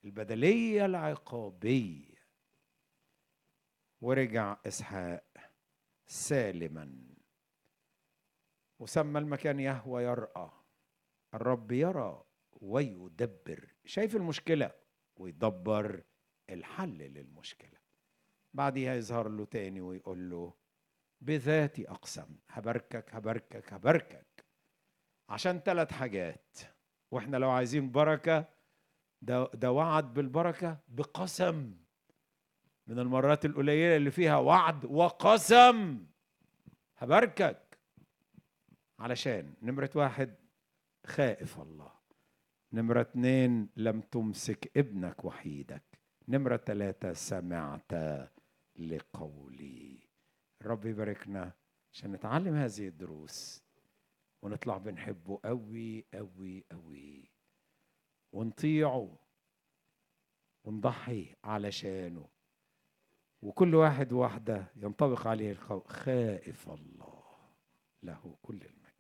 البدلية العقابية ورجع إسحاق سالما وسمى المكان يهوى يرأى الرب يرى ويدبر شايف المشكلة ويدبر الحل للمشكلة بعديها يظهر له تاني ويقول له بذاتي أقسم هباركك هباركك هباركك عشان ثلاث حاجات واحنا لو عايزين بركة ده, ده وعد بالبركة بقسم من المرات القليلة اللي فيها وعد وقسم هباركك علشان نمرة واحد خائف الله نمرة اتنين لم تمسك ابنك وحيدك نمرة ثلاثة سمعت لقولي رب يباركنا عشان نتعلم هذه الدروس ونطلع بنحبه قوي قوي قوي ونطيعه ونضحي علشانه وكل واحد واحدة ينطبق عليه القول خائف الله له كل المجد